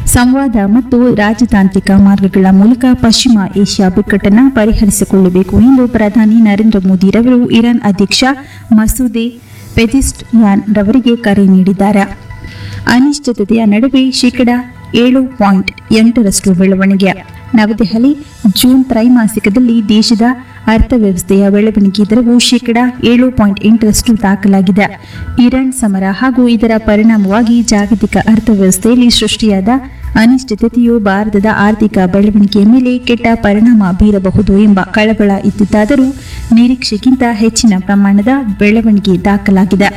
ಸಂವಾದ ಮತ್ತು ರಾಜತಾಂತ್ರಿಕ ಮಾರ್ಗಗಳ ಮೂಲಕ ಪಶ್ಚಿಮ ಏಷ್ಯಾ ಬಿಕ್ಕಟ್ಟನ್ನು ಪರಿಹರಿಸಿಕೊಳ್ಳಬೇಕು ಎಂದು ಪ್ರಧಾನಿ ನರೇಂದ್ರ ಮೋದಿರವರು ಇರಾನ್ ಅಧ್ಯಕ್ಷ ಮಸೂದೆ ಪೆಜಿಸ್ಟ್ಯಾನ್ ರವರಿಗೆ ಕರೆ ನೀಡಿದ್ದಾರೆ ಅನಿಶ್ಚಿತತೆಯ ನಡುವೆ ಶೇಕಡ ಏಳು ಪಾಯಿಂಟ್ ಎಂಟರಷ್ಟು ಬೆಳವಣಿಗೆ ನವದೆಹಲಿ ಜೂನ್ ತ್ರೈಮಾಸಿಕದಲ್ಲಿ ದೇಶದ ಅರ್ಥವ್ಯವಸ್ಥೆಯ ಬೆಳವಣಿಗೆ ದರವು ಶೇಕಡ ಏಳು ಪಾಯಿಂಟ್ ಎಂಟರಷ್ಟು ದಾಖಲಾಗಿದೆ ಇರಾನ್ ಸಮರ ಹಾಗೂ ಇದರ ಪರಿಣಾಮವಾಗಿ ಜಾಗತಿಕ ಅರ್ಥವ್ಯವಸ್ಥೆಯಲ್ಲಿ ಸೃಷ್ಟಿಯಾದ ಅನಿಶ್ಚಿತತೆಯು ಭಾರತದ ಆರ್ಥಿಕ ಬೆಳವಣಿಗೆಯ ಮೇಲೆ ಕೆಟ್ಟ ಪರಿಣಾಮ ಬೀರಬಹುದು ಎಂಬ ಕಳವಳ ಇದ್ದಿದ್ದಾದರೂ ನಿರೀಕ್ಷೆಗಿಂತ ಹೆಚ್ಚಿನ ಪ್ರಮಾಣದ ಬೆಳವಣಿಗೆ ದಾಖಲಾಗಿದೆ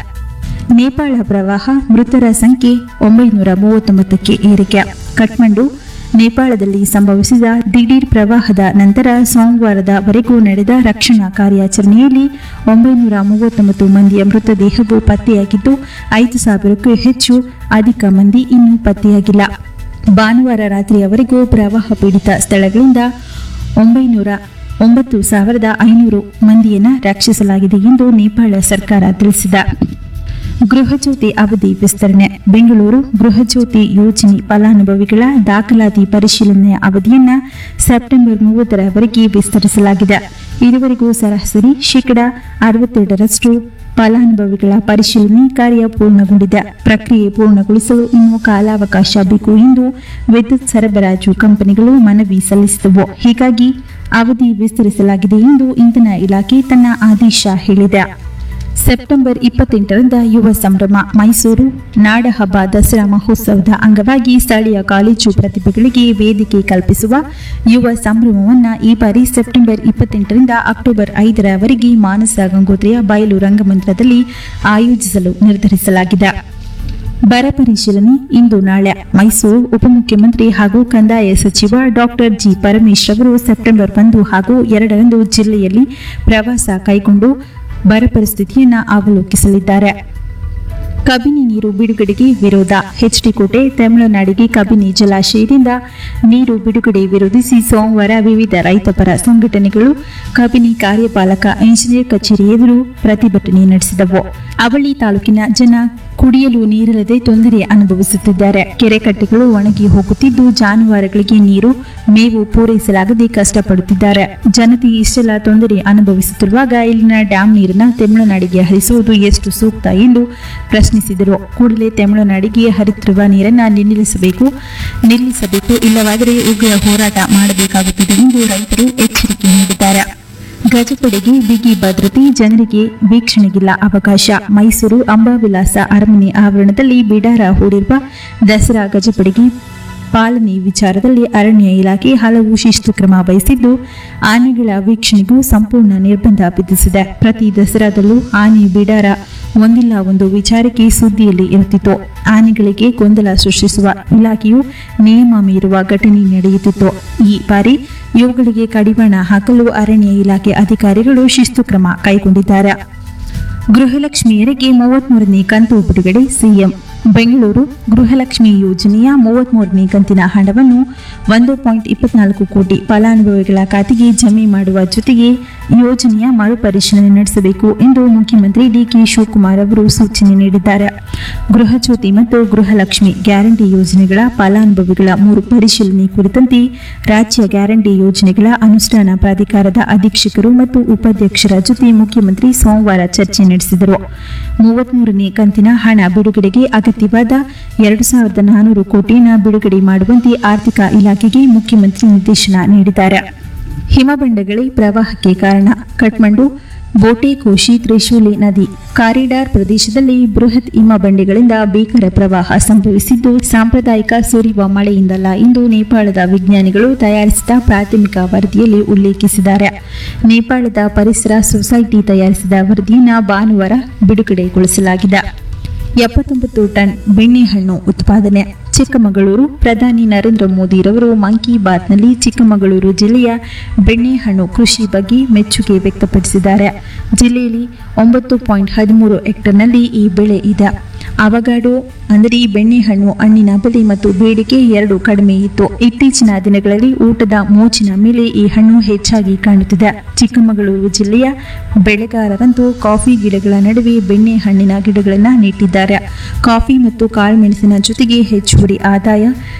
ನೇಪಾಳ ಪ್ರವಾಹ ಮೃತರ ಸಂಖ್ಯೆ ಒಂಬೈನೂರ ಮೂವತ್ತೊಂಬತ್ತಕ್ಕೆ ಏರಿಕೆ ಕಠ್ಮಂಡು ನೇಪಾಳದಲ್ಲಿ ಸಂಭವಿಸಿದ ದಿಢೀರ್ ಪ್ರವಾಹದ ನಂತರ ಸೋಮವಾರದವರೆಗೂ ನಡೆದ ರಕ್ಷಣಾ ಕಾರ್ಯಾಚರಣೆಯಲ್ಲಿ ಒಂಬೈನೂರ ಮೂವತ್ತೊಂಬತ್ತು ಮಂದಿಯ ಮೃತದೇಹವು ಪತ್ತೆಯಾಗಿದ್ದು ಐದು ಸಾವಿರಕ್ಕೂ ಹೆಚ್ಚು ಅಧಿಕ ಮಂದಿ ಇನ್ನೂ ಪತ್ತೆಯಾಗಿಲ್ಲ ಭಾನುವಾರ ರಾತ್ರಿಯವರೆಗೂ ಪ್ರವಾಹ ಪೀಡಿತ ಸ್ಥಳಗಳಿಂದ ಒಂಬೈನೂರ ಒಂಬತ್ತು ಸಾವಿರದ ಐನೂರು ಮಂದಿಯನ್ನು ರಕ್ಷಿಸಲಾಗಿದೆ ಎಂದು ನೇಪಾಳ ಸರ್ಕಾರ ತಿಳಿಸಿದೆ ಗೃಹಜ್ಯೋತಿ ಅವಧಿ ವಿಸ್ತರಣೆ ಬೆಂಗಳೂರು ಗೃಹಜ್ಯೋತಿ ಯೋಜನೆ ಫಲಾನುಭವಿಗಳ ದಾಖಲಾತಿ ಪರಿಶೀಲನೆಯ ಅವಧಿಯನ್ನ ಸೆಪ್ಟೆಂಬರ್ ಮೂವತ್ತರವರೆಗೆ ವಿಸ್ತರಿಸಲಾಗಿದೆ ಇದುವರೆಗೂ ಸರಾಸರಿ ಶೇಕಡ ಅರವತ್ತೆರಡರಷ್ಟು ಫಲಾನುಭವಿಗಳ ಪರಿಶೀಲನೆ ಕಾರ್ಯ ಪೂರ್ಣಗೊಂಡಿದೆ ಪ್ರಕ್ರಿಯೆ ಪೂರ್ಣಗೊಳಿಸಲು ಇನ್ನೂ ಕಾಲಾವಕಾಶ ಬೇಕು ಎಂದು ವಿದ್ಯುತ್ ಸರಬರಾಜು ಕಂಪನಿಗಳು ಮನವಿ ಸಲ್ಲಿಸಿದವು ಹೀಗಾಗಿ ಅವಧಿ ವಿಸ್ತರಿಸಲಾಗಿದೆ ಎಂದು ಇಂಧನ ಇಲಾಖೆ ತನ್ನ ಆದೇಶ ಹೇಳಿದೆ ಸೆಪ್ಟೆಂಬರ್ ಇಪ್ಪತ್ತೆಂಟರಿಂದ ಯುವ ಸಂಭ್ರಮ ಮೈಸೂರು ನಾಡಹಬ್ಬ ದಸರಾ ಮಹೋತ್ಸವದ ಅಂಗವಾಗಿ ಸ್ಥಳೀಯ ಕಾಲೇಜು ಪ್ರತಿಭೆಗಳಿಗೆ ವೇದಿಕೆ ಕಲ್ಪಿಸುವ ಯುವ ಸಂಭ್ರಮವನ್ನು ಈ ಬಾರಿ ಸೆಪ್ಟೆಂಬರ್ ಇಪ್ಪತ್ತೆಂಟರಿಂದ ಅಕ್ಟೋಬರ್ ಐದರವರೆಗೆ ಮಾನಸ ಗಂಗೋತ್ರಿಯ ಬಯಲು ರಂಗಮಂದಿರದಲ್ಲಿ ಆಯೋಜಿಸಲು ನಿರ್ಧರಿಸಲಾಗಿದೆ ಬರ ಪರಿಶೀಲನೆ ಇಂದು ನಾಳೆ ಮೈಸೂರು ಉಪಮುಖ್ಯಮಂತ್ರಿ ಹಾಗೂ ಕಂದಾಯ ಸಚಿವ ಡಾಕ್ಟರ್ ಜಿ ಪರಮೇಶ್ ಅವರು ಸೆಪ್ಟೆಂಬರ್ ಒಂದು ಹಾಗೂ ಎರಡರಂದು ಜಿಲ್ಲೆಯಲ್ಲಿ ಪ್ರವಾಸ ಕೈಗೊಂಡು ಬರ ಪರಿಸ್ಥಿತಿಯನ್ನು ಅವಲೋಕಿಸಲಿದ್ದಾರೆ ಕಬಿನಿ ನೀರು ಬಿಡುಗಡೆಗೆ ವಿರೋಧ ಎಚ್ಡಿಕೋಟೆ ತಮಿಳುನಾಡಿಗೆ ಕಬಿನಿ ಜಲಾಶಯದಿಂದ ನೀರು ಬಿಡುಗಡೆ ವಿರೋಧಿಸಿ ಸೋಮವಾರ ವಿವಿಧ ರೈತಪರ ಸಂಘಟನೆಗಳು ಕಬಿನಿ ಕಾರ್ಯಪಾಲಕ ಇಂಜಿನಿಯರ್ ಕಚೇರಿ ಎದುರು ಪ್ರತಿಭಟನೆ ನಡೆಸಿದವು ಅವಳಿ ತಾಲೂಕಿನ ಜನ ಕುಡಿಯಲು ನೀರಿಲ್ಲದೆ ತೊಂದರೆ ಅನುಭವಿಸುತ್ತಿದ್ದಾರೆ ಕೆರೆ ಕಟ್ಟೆಗಳು ಒಣಗಿ ಹೋಗುತ್ತಿದ್ದು ಜಾನುವಾರುಗಳಿಗೆ ನೀರು ಮೇವು ಪೂರೈಸಲಾಗದೆ ಕಷ್ಟಪಡುತ್ತಿದ್ದಾರೆ ಜನತೆ ಇಷ್ಟೆಲ್ಲ ತೊಂದರೆ ಅನುಭವಿಸುತ್ತಿರುವಾಗ ಇಲ್ಲಿನ ಡ್ಯಾಂ ನೀರನ್ನ ತಮಿಳುನಾಡಿಗೆ ಹರಿಸುವುದು ಎಷ್ಟು ಸೂಕ್ತ ಎಂದು ಪ್ರಶ್ನಿಸಿದರು ಕೂಡಲೇ ತಮಿಳುನಾಡಿಗೆ ಹರಿತಿರುವ ನೀರನ್ನ ನಿಲ್ಲಿಸಬೇಕು ನಿಲ್ಲಿಸಬೇಕು ಇಲ್ಲವಾದರೆ ಉಗ್ರ ಹೋರಾಟ ಮಾಡಬೇಕಾಗುತ್ತದೆ ಎಂದು ರೈತರು ಎಚ್ಚರಿಕೆ ನೀಡಿದ್ದಾರೆ ಗಜಪಡೆಗೆ ಬಿಗಿ ಭದ್ರತೆ ಜನರಿಗೆ ವೀಕ್ಷಣೆಗಿಲ್ಲ ಅವಕಾಶ ಮೈಸೂರು ಅಂಬಾವಿಲಾಸ ಅರಮನೆ ಆವರಣದಲ್ಲಿ ಬಿಡಾರ ಹೂಡಿರುವ ದಸರಾ ಗಜಪಡೆಗೆ ಪಾಲನೆ ವಿಚಾರದಲ್ಲಿ ಅರಣ್ಯ ಇಲಾಖೆ ಹಲವು ಶಿಸ್ತು ಕ್ರಮ ವಹಿಸಿದ್ದು ಆನೆಗಳ ವೀಕ್ಷಣೆಗೂ ಸಂಪೂರ್ಣ ನಿರ್ಬಂಧ ವಿಧಿಸಿದೆ ಪ್ರತಿ ದಸರಾದಲ್ಲೂ ಆನೆ ಬಿಡಾರ ಒಂದಿಲ್ಲ ಒಂದು ವಿಚಾರಕ್ಕೆ ಸುದ್ದಿಯಲ್ಲಿ ಇರುತ್ತಿತ್ತು ಆನೆಗಳಿಗೆ ಗೊಂದಲ ಸೃಷ್ಟಿಸುವ ಇಲಾಖೆಯು ನಿಯಮ ಮೀರುವ ಘಟನೆ ನಡೆಯುತ್ತಿತ್ತು ಈ ಬಾರಿ ಇವುಗಳಿಗೆ ಕಡಿವಾಣ ಹಾಕಲು ಅರಣ್ಯ ಇಲಾಖೆ ಅಧಿಕಾರಿಗಳು ಶಿಸ್ತು ಕ್ರಮ ಕೈಗೊಂಡಿದ್ದಾರೆ ಗೃಹಲಕ್ಷ್ಮಿಯರಿಗೆ ಮೂವತ್ಮೂರನೇ ಕಂತು ಬಿಡುಗಡೆ ಸಿಎಂ ಬೆಂಗಳೂರು ಗೃಹಲಕ್ಷ್ಮಿ ಯೋಜನೆಯ ಮೂವತ್ಮೂರನೇ ಕಂತಿನ ಹಣವನ್ನು ಒಂದು ಪಾಯಿಂಟ್ ಇಪ್ಪತ್ನಾಲ್ಕು ಕೋಟಿ ಫಲಾನುಭವಿಗಳ ಖಾತೆಗೆ ಜಮೆ ಮಾಡುವ ಜೊತೆಗೆ ಯೋಜನೆಯ ಮರುಪರಿಶೀಲನೆ ನಡೆಸಬೇಕು ಎಂದು ಮುಖ್ಯಮಂತ್ರಿ ಡಿಕೆ ಶಿವಕುಮಾರ್ ಅವರು ಸೂಚನೆ ನೀಡಿದ್ದಾರೆ ಗೃಹಜ್ಯೋತಿ ಮತ್ತು ಗೃಹಲಕ್ಷ್ಮಿ ಗ್ಯಾರಂಟಿ ಯೋಜನೆಗಳ ಫಲಾನುಭವಿಗಳ ಮೂರು ಪರಿಶೀಲನೆ ಕುರಿತಂತೆ ರಾಜ್ಯ ಗ್ಯಾರಂಟಿ ಯೋಜನೆಗಳ ಅನುಷ್ಠಾನ ಪ್ರಾಧಿಕಾರದ ಅಧೀಕ್ಷಕರು ಮತ್ತು ಉಪಾಧ್ಯಕ್ಷರ ಜೊತೆ ಮುಖ್ಯಮಂತ್ರಿ ಸೋಮವಾರ ಚರ್ಚೆ ನಡೆಸಿದರು ಮೂವತ್ಮೂರನೇ ಕಂತಿನ ಹಣ ಬಿಡುಗಡೆಗೆ ಅಗತ್ಯವಾದ ಎರಡು ಸಾವಿರದ ನಾನೂರು ಕೋಟಿಯನ್ನು ಬಿಡುಗಡೆ ಮಾಡುವಂತೆ ಆರ್ಥಿಕ ಇಲಾಖೆಗೆ ಮುಖ್ಯಮಂತ್ರಿ ನಿರ್ದೇಶನ ನೀಡಿದ್ದಾರೆ ಹಿಮಬಂಡಗಳೇ ಪ್ರವಾಹಕ್ಕೆ ಕಾರಣ ಕಠ್ಮಂಡು ಬೋಟೆಕೋಶಿ ತ್ರಿಶೂಲಿ ನದಿ ಕಾರಿಡಾರ್ ಪ್ರದೇಶದಲ್ಲಿ ಬೃಹತ್ ಹಿಮಬಂಡೆಗಳಿಂದ ಭೀಕರ ಪ್ರವಾಹ ಸಂಭವಿಸಿದ್ದು ಸಾಂಪ್ರದಾಯಿಕ ಸುರಿಯುವ ಮಳೆಯಿಂದಲ್ಲ ಎಂದು ನೇಪಾಳದ ವಿಜ್ಞಾನಿಗಳು ತಯಾರಿಸಿದ ಪ್ರಾಥಮಿಕ ವರದಿಯಲ್ಲಿ ಉಲ್ಲೇಖಿಸಿದ್ದಾರೆ ನೇಪಾಳದ ಪರಿಸರ ಸೊಸೈಟಿ ತಯಾರಿಸಿದ ವರದಿಯನ್ನು ಭಾನುವಾರ ಬಿಡುಗಡೆಗೊಳಿಸಲಾಗಿದೆ ಎಪ್ಪತ್ತೊಂಬತ್ತು ಟನ್ ಬೆಣ್ಣೆಹಣ್ಣು ಉತ್ಪಾದನೆ ಚಿಕ್ಕಮಗಳೂರು ಪ್ರಧಾನಿ ನರೇಂದ್ರ ಮೋದಿರವರು ಮನ್ ಕಿ ಬಾತ್ನಲ್ಲಿ ಚಿಕ್ಕಮಗಳೂರು ಜಿಲ್ಲೆಯ ಬೆಣ್ಣೆಹಣ್ಣು ಕೃಷಿ ಬಗ್ಗೆ ಮೆಚ್ಚುಗೆ ವ್ಯಕ್ತಪಡಿಸಿದ್ದಾರೆ ಜಿಲ್ಲೆಯಲ್ಲಿ ಒಂಬತ್ತು ಪಾಯಿಂಟ್ ಹದಿಮೂರು ಹೆಕ್ಟರ್ನಲ್ಲಿ ಈ ಬೆಳೆ ಇದೆ ಅವಗಾಡೋ ಅಂದರೆ ಬೆಣ್ಣೆಹಣ್ಣು ಹಣ್ಣಿನ ಬೆಲೆ ಮತ್ತು ಬೇಡಿಕೆ ಎರಡು ಕಡಿಮೆ ಇತ್ತು ಇತ್ತೀಚಿನ ದಿನಗಳಲ್ಲಿ ಊಟದ ಮೋಜಿನ ಮೇಲೆ ಈ ಹಣ್ಣು ಹೆಚ್ಚಾಗಿ ಕಾಣುತ್ತಿದೆ ಚಿಕ್ಕಮಗಳೂರು ಜಿಲ್ಲೆಯ ಬೆಳೆಗಾರರಂತೂ ಕಾಫಿ ಗಿಡಗಳ ನಡುವೆ ಬೆಣ್ಣೆ ಹಣ್ಣಿನ ಗಿಡಗಳನ್ನು ನೆಟ್ಟಿದ್ದಾರೆ ಕಾಫಿ ಮತ್ತು ಕಾಳುಮೆಣಸಿನ ಜೊತೆಗೆ ಹೆಚ್ಚುವರಿ ಆದಾಯ